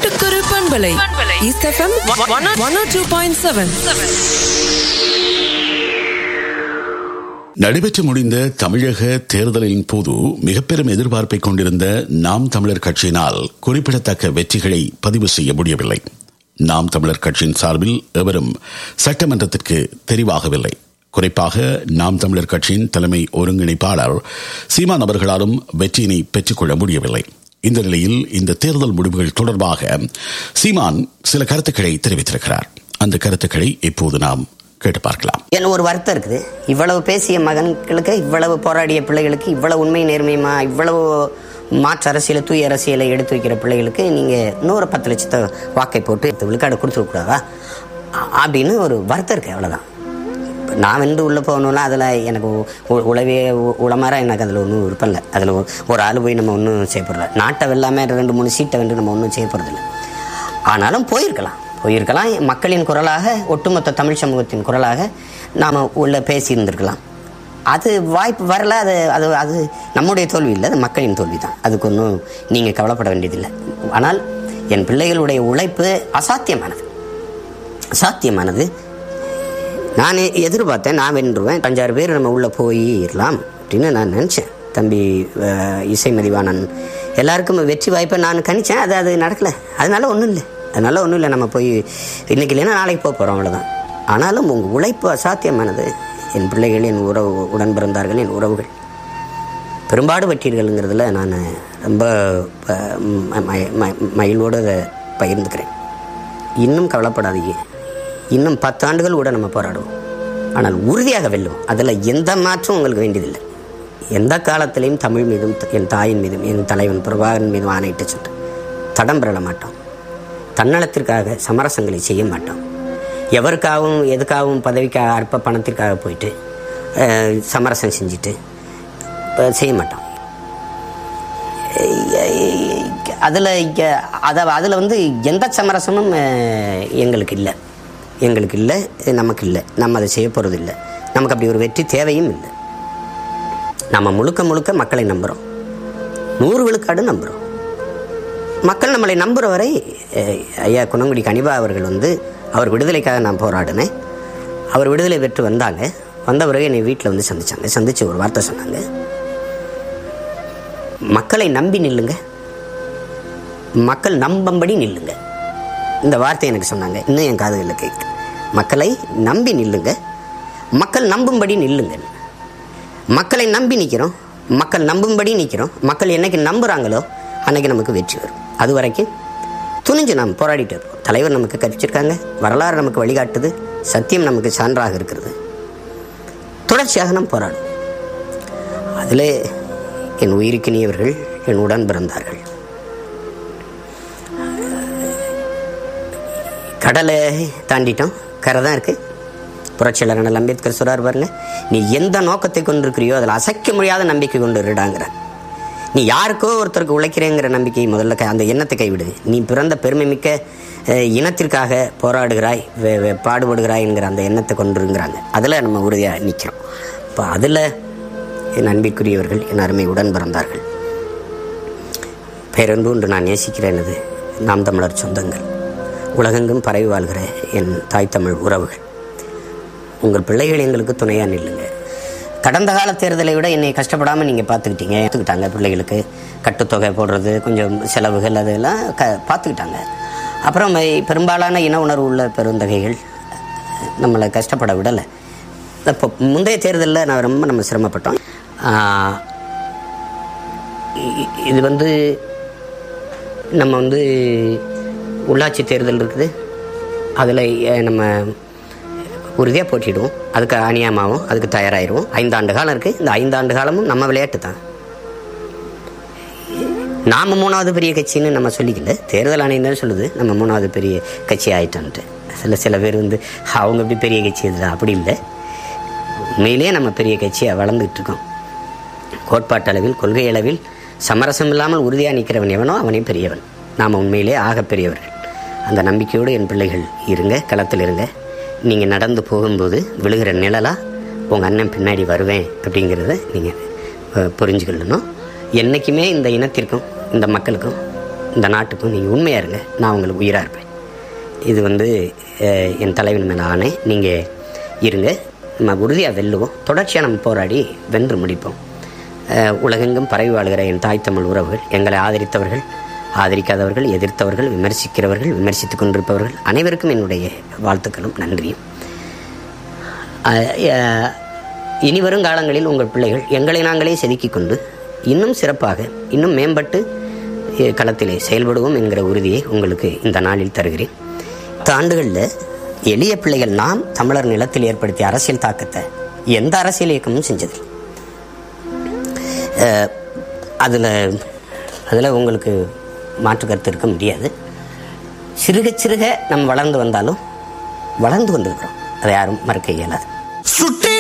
சிட்டுக்குரு பண்பலை east FM one O two point seven நடைபெற்று முடிந்த தமிழக தேர்தலின் போது மிக பெரும் எதிர்பார்ப்பை கொண்டிருந்த நாம் தமிழர் கட்சியினால் குறிப்பிடத்தக்க வெற்றிகளை பதிவு செய்ய முடியவில்லை நாம் தமிழர் கட்சியின் சார்பில் எவரும் சட்டமன்றத்திற்கு தெரிவாகவில்லை குறிப்பாக நாம் தமிழர் கட்சியின் தலைமை ஒருங்கிணைப்பாளர் சீமான் அவர்களாலும் வெற்றியினை பெற்றுக்கொள்ள முடியவில்லை இந்த நிலையில் இந்த தேர்தல் முடிவுகள் தொடர்பாக சீமான் சில கருத்துக்களை தெரிவித்திருக்கிறார் அந்த கருத்துக்களை இப்போது நாம் கேட்டு பார்க்கலாம் என்ன ஒரு வருத்தம் இருக்குது இவ்வளவு பேசிய மகன்களுக்கு இவ்வளவு போராடிய பிள்ளைகளுக்கு இவ்வளவு உண்மை நேர்மையுமா இவ்வளவு மாற்று அரசியலை தூய அரசியலை எடுத்து வைக்கிற பிள்ளைகளுக்கு நீங்க நூறு பத்து லட்சத்தை வாக்கை போட்டு இந்த விழுக்காடு கொடுத்துருக்கூடாதா அப்படின்னு ஒரு வருத்தம் இருக்கு அவ்வளவுதான் இப்ப நான் வந்து உள்ளே போகணும்னா அதில் எனக்கு உ- உளவே உ- உளமாற எனக்கு அதில் ஒன்றும் விருப்பம் இல்லை அதில் ஒரு ஆள் போய் நம்ம ஒன்றும் செய்ய போகிறல நாட்டை வெல்லாம ரெண்டு மூணு சீட்டை வந்து நம்ம ஒன்றும் செய்ய போகிறதில்ல ஆனாலும் போயிருக்கலாம் போயிருக்கலாம் மக்களின் குரலாக ஒட்டுமொத்த தமிழ் சமூகத்தின் குரலாக நாம் உள்ள பேசியிருந்திருக்கலாம் அது வாய்ப்பு வரல அது அது அது நம்முடைய தோல்வி இல்லை அது மக்களின் தோல்வி தான் அதுக்கு ஒன்றும் நீங்கள் கவலைப்பட வேண்டியதில்லை ஆனால் என் பிள்ளைகளுடைய உழைப்பு அசாத்தியமானது அசாத்தியமானது நான் எ- எதிர்பார்த்தேன் நான் வென்றுவேன் அஞ்சாறு பேர் நம்ம உள்ளே போயிடலாம் அப்படின்னு நான் நினச்சேன் தம்பி அஹ், இசை மதிவாணன் எல்லாருக்கும் வெற்றி வாய்ப்பை நான் கணிச்சேன் அது அது நடக்கலை அதனால ஒன்றும் இல்லை அதனால ஒன்றும் இல்லை நம்ம போய் இன்னைக்கு இல்லைன்னா நாளைக்கு போக போகிறோம் அவ்வளோதான் ஆனாலும் உங்கள் உழைப்பு அசாத்தியமானது என் பிள்ளைகள் என் உறவு உடன் பிறந்தார்கள் என் உறவுகள் பெரும்பாடு பட்டீர்கள்ங்கிறதுல நான் ரொம்ப அஹ், ம- ம- ம- மகிழ்வோடு அதை பகிர்ந்துக்கிறேன் இன்னும் கவலைப்படாதீங்க இன்னும் பத்தாண்டுகள் கூட நம்ம போராடுவோம் ஆனால் உறுதியாக வெல்லுவோம் அதில் எந்த மாற்றம் உங்களுக்கு வேண்டியதில்லை எந்த காலத்திலையும் தமிழ் மீதும் என் தாயின் மீதும் என் தலைவன் பிரபாகரன் மீதும் ஆணையிட்டு சொல்லிட்டு தடம் பெறல மாட்டோம் தன்னலத்திற்காக சமரசங்களை செய்ய மாட்டோம் எவருக்காகவும் எதுக்காகவும் பதவிக்காக அற்ப பணத்திற்காக போயிட்டு அஹ், சமரசம் செஞ்சுட்டு அஹ், செய்ய மாட்டோம் அதில் அதை அதில் வந்து எந்த சமரசமும் அஹ், எங்களுக்கு இல்லை எங்களுக்கு இல்லை நமக்கு இல்லை நம்ம அதை செய்ய போகிறது இல்லை நமக்கு அப்படி ஒரு வெற்றி தேவையும் இல்லை நம்ம முழுக்க முழுக்க மக்களை நம்புகிறோம் நூறு விழுக்காடு நம்புகிறோம் மக்கள் நம்மளை நம்புகிற வரை அஹ், ஐயா குணங்குடி கனிபா அவர்கள் வந்து அவர் விடுதலைக்காக நான் போராடினேன் அவர் விடுதலை பெற்று வந்தாங்க வந்த பிறகு என்னை வீட்டில் வந்து சந்திச்சாங்க சந்திச்சு ஒரு வார்த்தை சொன்னாங்க மக்களை நம்பி நில்லுங்க மக்கள் நம்பம்படி நில்லுங்க இந்த வார்த்தை எனக்கு சொன்னாங்க இன்னும் என் காதுகளில் கேட்கு மக்களை நம்பி நில்லுங்க மக்கள் நம்பும்படி நில்லுங்க மக்களை நம்பி நிற்கிறோம் மக்கள் நம்பும்படி நிற்கிறோம் மக்கள் என்னைக்கு நம்புகிறாங்களோ அன்னைக்கு நமக்கு வெற்றி வரும் அது வரைக்கும் துணிஞ்சு நாம் போராடிட்டு இருப்போம் தலைவர் நமக்கு கற்பிச்சிருக்காங்க வரலாறு நமக்கு வழிகாட்டுது சத்தியம் நமக்கு சான்றாக இருக்கிறது தொடர்ச்சியாக நாம் போராடுவோம் அதில் என் உயிருக்கினியவர்கள் என் உடன் பிறந்தார்கள் கடலை தாண்டிட்டோம் கரை தான் இருக்கு புரட்சியாளர் அண்ணல் அம்பேத்கர் சொல்றாரு பாருங்க நீ எந்த நோக்கத்தை கொண்டிருக்கிறியோ அதில் அசைக்க முடியாத நம்பிக்கை கொண்டு இருடாங்கிற நீ யாருக்கோ ஒருத்தருக்கு உழைக்கிறேங்கிற நம்பிக்கையை முதல்ல கை- அந்த எண்ணத்தை கைவிடு நீ பிறந்த பெருமை மிக்க அஹ், இனத்திற்காக போராடுகிறாய் வே- வே- பாடுபடுகிறாய்ங்கிற அந்த எண்ணத்தை கொண்டிருங்கிறாங்க அதில் நம்ம உறுதியாக நிற்கிறோம் இப்போ அதில் என் அன்பிற்குரியவர்கள் என் அருமை உடன் பிறந்தார்கள் பேரன்பு ஒன்று நான் நேசிக்கிறேன் எனது நாம் தமிழர் சொந்தங்கள் உலகெங்கும் பரவி வாழ்கிற என் தாய் தமிழ் உறவுகள் உங்கள் பிள்ளைகள் எங்களுக்கு துணையா நில்லுங்க கடந்த கால தேர்தலை விட என்னை கஷ்டப்படாமல் நீங்கள் பார்த்துக்கிட்டீங்க பார்த்துக்கிட்டாங்க பிள்ளைகளுக்கு கட்டுத்தொகை போடுறது கொஞ்சம் செலவுகள் அதெல்லாம் க பார்த்துக்கிட்டாங்க அப்புறம் மை- பெரும்பாலான இன உணர்வு உள்ள பெருந்தகைகள் நம்மளை கஷ்டப்பட விடலை இப்போ முந்தைய தேர்தலில் நான் ரொம்ப நம்ம சிரமப்பட்டோம் ஆஹ், இ- இது வந்து நம்ம வந்து உள்ளாட்சி தேர்தல் இருக்குது அதில் நம்ம உறுதியாக போட்டிடுவோம் அதுக்கு அணியாமாவும் அதுக்கு தயாராகிடுவோம் ஐந்தாண்டு காலம் இருக்குது இந்த ஐந்தாண்டு காலமும் நம்ம விளையாட்டு தான் நாம மூணாவது பெரிய கட்சின்னு நம்ம சொல்லிக்கல தேர்தல் ஆணையம் தான் சொல்லுது நம்ம மூணாவது பெரிய கட்சி ஆயிட்டோன்ட்டு சில சில பேர் வந்து அவங்க இப்படி பெரிய கட்சி இதுதான் அப்படி இல்லை உண்மையிலேயே நம்ம பெரிய கட்சியாக வளர்ந்துட்டு இருக்கோம் கோட்பாட்டு அளவில் கொள்கை அளவில் சமரசம் இல்லாமல் உறுதியாக நிற்கிறவன் எவனோ அவனே பெரியவன் நாம் உண்மையிலே ஆக பெரியவர்கள் அந்த நம்பிக்கையோடு என் பிள்ளைகள் இருங்க களத்தில் இருங்க நீங்கள் நடந்து போகும்போது விழுகிற நிழலா உங்கள் அண்ணன் பின்னாடி வருவேன் அப்படிங்கிறத நீங்கள் புரிஞ்சுக்கொள்ளணும் என்றைக்குமே இந்த இனத்திற்கும் இந்த மக்களுக்கும் இந்த நாட்டுக்கும் நீங்கள் உண்மையாக இருங்க நான் உங்களுக்கு உயிராக இருப்பேன் இது வந்து அஹ், என் தலைவன் மேலே ஆணை நீங்கள் இருங்க நம்ம உறுதியாக வெல்லுவோம் தொடர்ச்சியாக நம்ம போராடி வென்று முடிப்போம் அஹ், உலகெங்கும் பரவி வாழ்கிற என் தாய் தமிழ் உறவுகள் எங்களை ஆதரித்தவர்கள் ஆதரிக்காதவர்கள் எதிர்த்தவர்கள் விமர்சிக்கிறவர்கள் விமர்சித்துக் கொண்டிருப்பவர்கள் அனைவருக்கும் என்னுடைய வாழ்த்துக்களும் நன்றியும் அஹ், அஹ், இனி வரும் காலங்களில் உங்கள் பிள்ளைகள் எங்களை நாங்களே செதுக்கிக் கொண்டு இன்னும் சிறப்பாக இன்னும் மேம்பட்டு அஹ், களத்திலே செயல்படுவோம் என்கிற உறுதியை உங்களுக்கு இந்த நாளில் தருகிறேன் பத்து ஆண்டுகளில் எளிய பிள்ளைகள் நாம் தமிழர் நிலத்தில் ஏற்படுத்திய அரசியல் தாக்கத்தை எந்த அரசியல் இயக்கமும் செஞ்சதில்லை அதில் அதில் உங்களுக்கு மாற்று கருத்து இருக்க முடியாது சிறுக சிறுக நம்ம வளர்ந்து வந்தாலும் வளர்ந்து கொண்டிருக்கிறோம் அதை யாரும் மறுக்க இயலாது சுட்டி